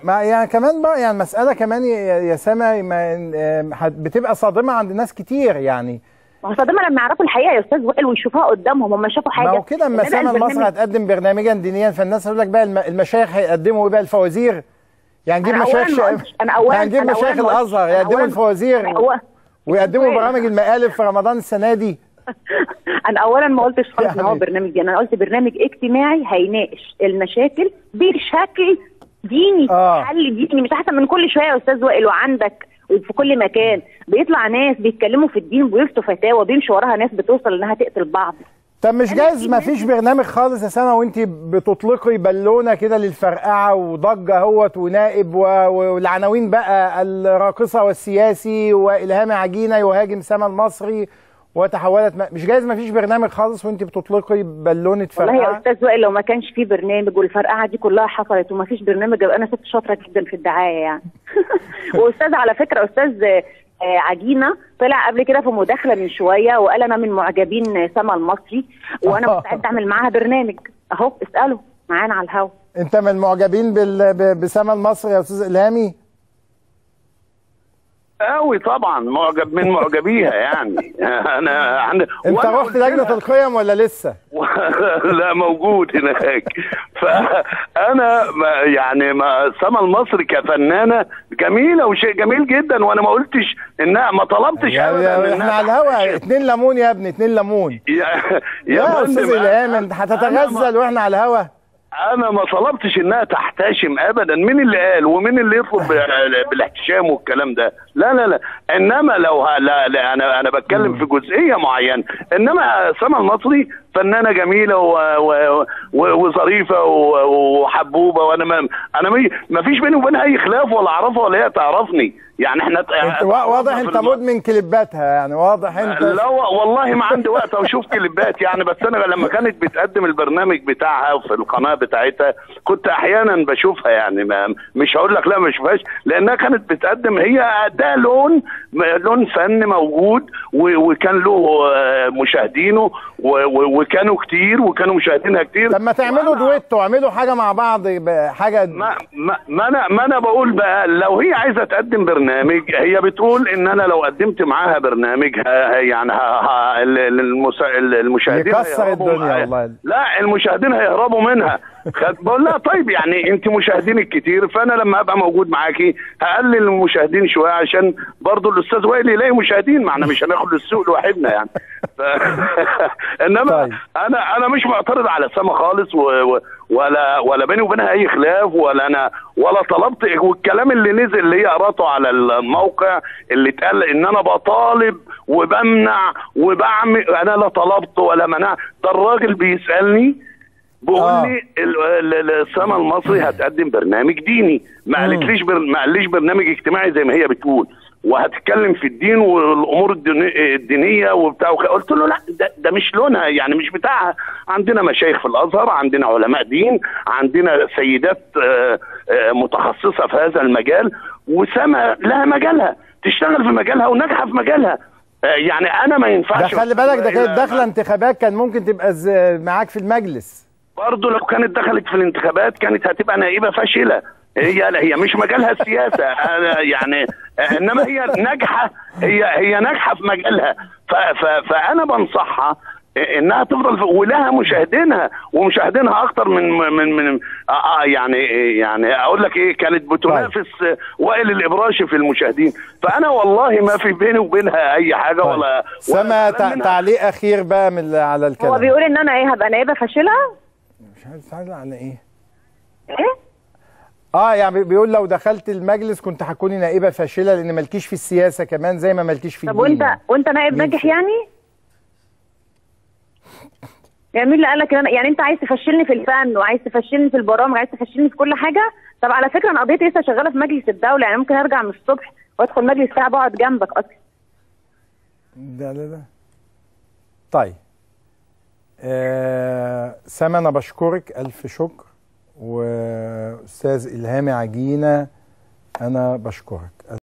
ما يعني كمان بقى يعني مسألة كمان يا يا سما ما- آه، هت- بتبقى صادمة عند ناس كتير يعني ما هو صادمه لما يعرفوا الحقيقه يا استاذ وائل ويشوفوها قدامهم هم شافوا حاجه ما هو كده اما إنما سما البرنامج- مصر هتقدم برنامجا دينيا فالناس هتقول لك بقى الم- المشايخ هيقدموا ايه بقى الفوازير يعني نجيب أنا أولاً مشايخ ما شا- قلتش- أنا أولاً- هنجيب أنا مشايخ أولاً ما قلتش- الازهر أنا يقدموا أولاً- الفوازير هو- ويقدموا سؤال. برامج المقالب في رمضان السنة دي انا اولا ما قلتش خالص ان هو يعني- برنامج ديني انا قلت برنامج اجتماعي هيناقش المشاكل بشكل ديني آه. حل ديني مش احسن من كل شويه يا استاذ وائل وعندك وفي كل مكان بيطلع ناس بيتكلموا في الدين ويفتوا فتاوى بيمشي وراها ناس بتوصل انها تقتل بعض طب مش أنا جايز في ما ناس- فيش برنامج خالص يا سما وانت بتطلقي بالونه كده للفرقعه وضجه اهوت ونائب و- والعناوين بقى الراقصه والسياسي والهام عجينه يهاجم سما المصري وتحولت ما مش جايز ما فيش برنامج خالص وانت بتطلقي بالونه والله يا فرقعه استاذ وائل لو ما كانش في برنامج والفرقعه دي كلها حصلت وما فيش برنامج يبقى انا ست شاطره جدا في الدعايه يعني واستاذ على فكره استاذ آه، عجينه طلع قبل كده في مداخله من شويه وقال انا من معجبين سما المصري وانا مستعد اعمل معاها برنامج اهو اساله معانا على الهوا انت من المعجبين بال... ب- بسما المصري يا استاذ الهامي قوي طبعا معجب من معجبيها يعني انا عن... انت وأنا رحت قلت لها- لجنه القيم ولا لسه لا موجود هناك فانا ما يعني ما سما المصري كفنانه جميله وشيء جميل جدا وانا ما قلتش انها ما طلبتش يا ابدا يا إنها احنا على الهوا اتنين ليمون يا ابني اتنين ليمون يا يا, يا استاذ فندم، الهام انت أنا ما- هتتغزل واحنا على الهوا انا ما طلبتش انها تحتشم ابدا مين اللي قال ومين اللي يطلب بال- بالاحتشام والكلام ده لا لا لا انما لو ه... لا, لا انا انا بتكلم في جزئيه معينه انما سما المصري فنانه جميله و... و... و... وظريفه و... وحبوبه وانا ما انا ما... ما فيش بيني وبينها اي خلاف ولا اعرفها ولا هي تعرفني يعني احنا انت وا- واضح انت مدمن كليباتها يعني واضح انت لا و- والله ما عندي وقت اشوف كليبات يعني بس انا لما كانت بتقدم البرنامج بتاعها في القناه بتاعتها كنت احيانا بشوفها يعني ما مش هقول لك لا ما اشوفهاش لانها كانت بتقدم هي ده لون لون فن موجود و- وكان له آه، مشاهدينه و- و- وكانوا كتير وكانوا مشاهدينها كتير طب ما تعملوا وأنا- دويتو اعملوا حاجه مع بعض يبقى حاجه ما ما ما انا ما انا بقول بقى لو هي عايزه تقدم برنامج هي بتقول ان انا لو قدمت معاها برنامج ها يعني ها ها ال- ال- المس- ال- المشاهدين يكسر هيهربوا- الدنيا والله. لا المشاهدين هيهربوا منها خد بقول لها طيب يعني انت مشاهدينك كتير فانا لما ابقى موجود معاكي هقلل المشاهدين شويه عشان برضو الاستاذ وائل يلاقي مشاهدين ما احنا مش هناخد السوق لوحدنا يعني ف... انما طيب. انا انا مش معترض على سما خالص و... و... ولا ولا بيني وبينها اي خلاف ولا انا ولا طلبت والكلام اللي نزل اللي هي قراته على الموقع اللي اتقال ان انا بطالب وبمنع وبعمل انا لا طلبت ولا منع ده الراجل بيسالني بيقول آه. لي ال- ال- ال- السما المصري هتقدم برنامج ديني ما قالتليش بر... ما قاليش برنامج اجتماعي زي ما هي بتقول وهتتكلم في الدين والامور الديني- الدينيه وبتاع وك- قلت له لا ده, ده مش لونها يعني مش بتاعها عندنا مشايخ في الازهر عندنا علماء دين عندنا سيدات آه، آه، متخصصه في هذا المجال وسما لها مجالها تشتغل في مجالها وناجحه في مجالها آه، يعني انا ما ده ينفعش خلي بالك ده كانت إلا- داخله انتخابات كان ممكن تبقى ز- معاك في المجلس برضه لو كانت دخلت في الانتخابات كانت هتبقى نائبه فاشله هي لا هي مش مجالها السياسه أنا يعني انما هي ناجحه هي هي ناجحه في مجالها ف ف فانا بنصحها انها تفضل في ولها مشاهدينها ومشاهدينها اكتر من من من آه آه يعني يعني اقول لك ايه كانت بتنافس وائل الابراشي في المشاهدين فانا والله ما في بيني وبينها اي حاجه ولا ولا سما كلام تع- منها. تعليق اخير بقى من على هو الكلام بيقول ان انا ايه هبقى نائبه فاشله مش عارف تعلق على ايه ايه اه يعني بيقول لو دخلت المجلس كنت هتكوني نائبه فاشله لان مالكيش في السياسه كمان زي ما مالكيش في طب الدين وانت وانت نائب مين ناجح في- يعني يعني مين اللي قال لك إن أنا- يعني انت عايز تفشلني في الفن وعايز تفشلني في البرامج عايز تفشلني في كل حاجه طب على فكره انا قضيتي لسه شغاله في مجلس الدوله يعني ممكن ارجع من الصبح وادخل مجلس ساعه بقعد جنبك اصلا ده لا لا طيب آه سما انا بشكرك الف شكر واستاذ الهامي عجينه انا بشكرك